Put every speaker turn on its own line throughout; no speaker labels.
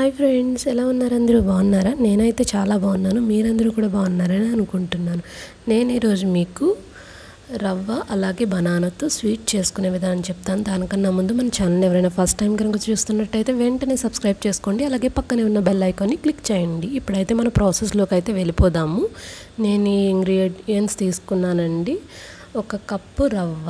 hi friends ఎలా ఉన్నారు అందరూ బాగున్నారా నేనైతే చాలా బాగున్నాను మీరందరూ కూడా బాగున్నారని అనుకుంటున్నాను నేను ఈరోజు మీకు రవ్వ అలాగే బనానాతో స్వీట్ చేసుకునే విధానం చెప్తాను దానికన్నా ముందు మన ఛానల్ ఎవరైనా ఫస్ట్ టైం కనుక చూస్తున్నట్టయితే వెంటనే సబ్స్క్రైబ్ చేసుకోండి అలాగే పక్కనే ఉన్న బెల్ ఐకాన్ని క్లిక్ చేయండి ఇప్పుడైతే మన ప్రాసెస్లోకి అయితే వెళ్ళిపోదాము నేను ఈ ఇంగ్రీడియంట్స్ తీసుకున్నానండి ఒక కప్పు రవ్వ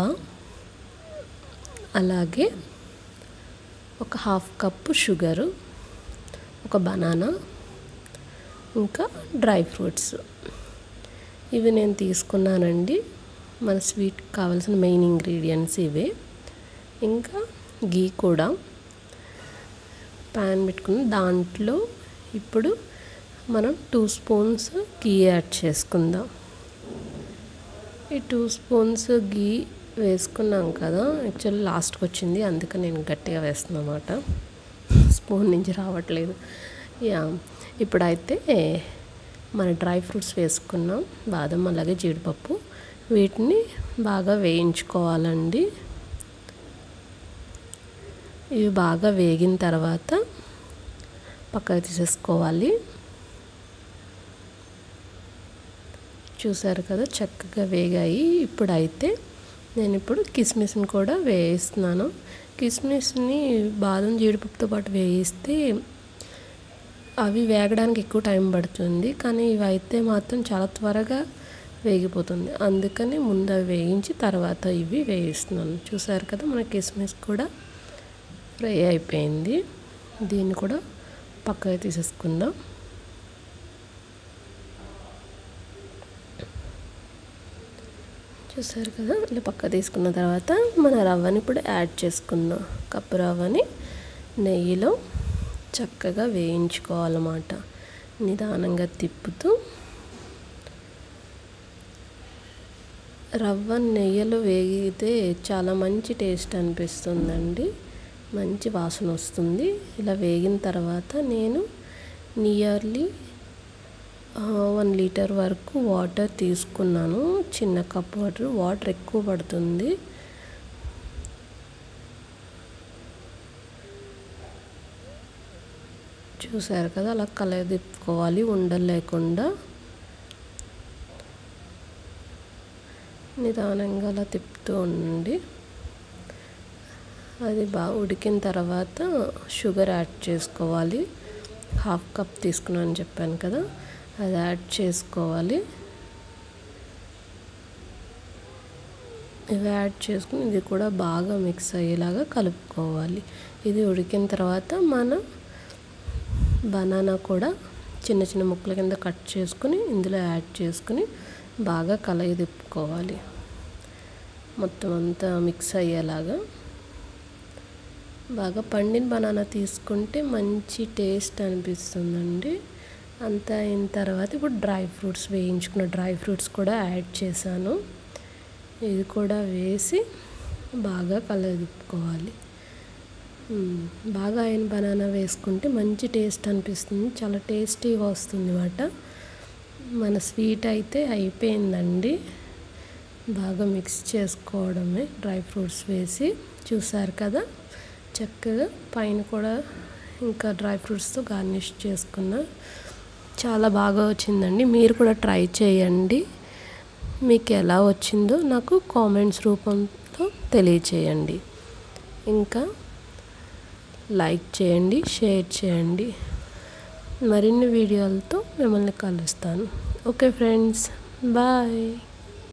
అలాగే ఒక హాఫ్ కప్పు షుగరు ఒక బనానా ఇంకా డ్రై ఫ్రూట్స్ ఇవి నేను తీసుకున్నానండి మన స్వీట్ కావాల్సిన మెయిన్ ఇంగ్రీడియంట్స్ ఇవే ఇంకా గీ కూడా ప్యాన్ పెట్టుకుని దాంట్లో ఇప్పుడు మనం టూ స్పూన్స్ గీ యాడ్ చేసుకుందాం ఈ టూ స్పూన్స్ గీ వేసుకున్నాం కదా యాక్చువల్లీ లాస్ట్కి వచ్చింది అందుకని నేను గట్టిగా వేస్తున్నా అన్నమాట స్పూన్ నుంచి రావట్లేదు యా ఇప్పుడైతే మన డ్రై ఫ్రూట్స్ వేసుకున్నాం బాదం అలాగే జీడిపప్పు వీటిని బాగా వేయించుకోవాలండి ఇవి బాగా వేగిన తర్వాత పక్కకు తీసేసుకోవాలి చూసారు కదా చక్కగా వేగాయి ఇప్పుడైతే నేను ఇప్పుడు కిస్మిస్ని కూడా వేయిస్తున్నాను కిస్మిస్ని బాదం జీడిపప్పుతో పాటు వేయిస్తే అవి వేగడానికి ఎక్కువ టైం పడుతుంది కానీ ఇవి అయితే మాత్రం చాలా త్వరగా వేగిపోతుంది అందుకని ముందు అవి వేయించి తర్వాత ఇవి వేయిస్తున్నాను చూసారు కదా మన కిస్మిస్ కూడా ఫ్రై అయిపోయింది దీన్ని కూడా పక్కగా తీసేసుకుందాం చూసారు కదా ఇలా పక్క తీసుకున్న తర్వాత మన రవ్వని ఇప్పుడు యాడ్ చేసుకుందాం కప్పు రవ్వని నెయ్యిలో చక్కగా వేయించుకోవాలన్నమాట నిదానంగా తిప్పుతూ రవ్వ నెయ్యిలో వేగితే చాలా మంచి టేస్ట్ అనిపిస్తుందండి మంచి వాసన వస్తుంది ఇలా వేగిన తర్వాత నేను నియర్లీ వన్ లీటర్ వరకు వాటర్ తీసుకున్నాను చిన్న కప్ వాటర్ వాటర్ ఎక్కువ పడుతుంది చూసారు కదా అలా కలదిప్పుకోవాలి ఉండలు లేకుండా నిదానంగా అలా తిప్పుతూ ఉండండి అది బాగా ఉడికిన తర్వాత షుగర్ యాడ్ చేసుకోవాలి హాఫ్ కప్ తీసుకున్నాను చెప్పాను కదా అది యాడ్ చేసుకోవాలి ఇవి యాడ్ చేసుకుని ఇది కూడా బాగా మిక్స్ అయ్యేలాగా కలుపుకోవాలి ఇది ఉడికిన తర్వాత మన బనానా కూడా చిన్న చిన్న ముక్కల కింద కట్ చేసుకుని ఇందులో యాడ్ చేసుకుని బాగా కలయి తిప్పుకోవాలి మొత్తం అంతా మిక్స్ అయ్యేలాగా బాగా పండిన బనానా తీసుకుంటే మంచి టేస్ట్ అనిపిస్తుందండి అంతా అయిన తర్వాత ఇప్పుడు డ్రై ఫ్రూట్స్ వేయించుకున్న డ్రై ఫ్రూట్స్ కూడా యాడ్ చేశాను ఇది కూడా వేసి బాగా కలదిప్పుకోవాలి బాగా అయిన బనానా వేసుకుంటే మంచి టేస్ట్ అనిపిస్తుంది చాలా టేస్టీగా వస్తుంది అన్నమాట మన స్వీట్ అయితే అయిపోయిందండి బాగా మిక్స్ చేసుకోవడమే డ్రై ఫ్రూట్స్ వేసి చూసారు కదా చక్కగా పైన కూడా ఇంకా డ్రై ఫ్రూట్స్తో గార్నిష్ చేసుకున్నా చాలా బాగా వచ్చిందండి మీరు కూడా ట్రై చేయండి మీకు ఎలా వచ్చిందో నాకు కామెంట్స్ రూపంలో తెలియచేయండి ఇంకా లైక్ చేయండి షేర్ చేయండి మరిన్ని వీడియోలతో మిమ్మల్ని కలుస్తాను ఓకే ఫ్రెండ్స్ బాయ్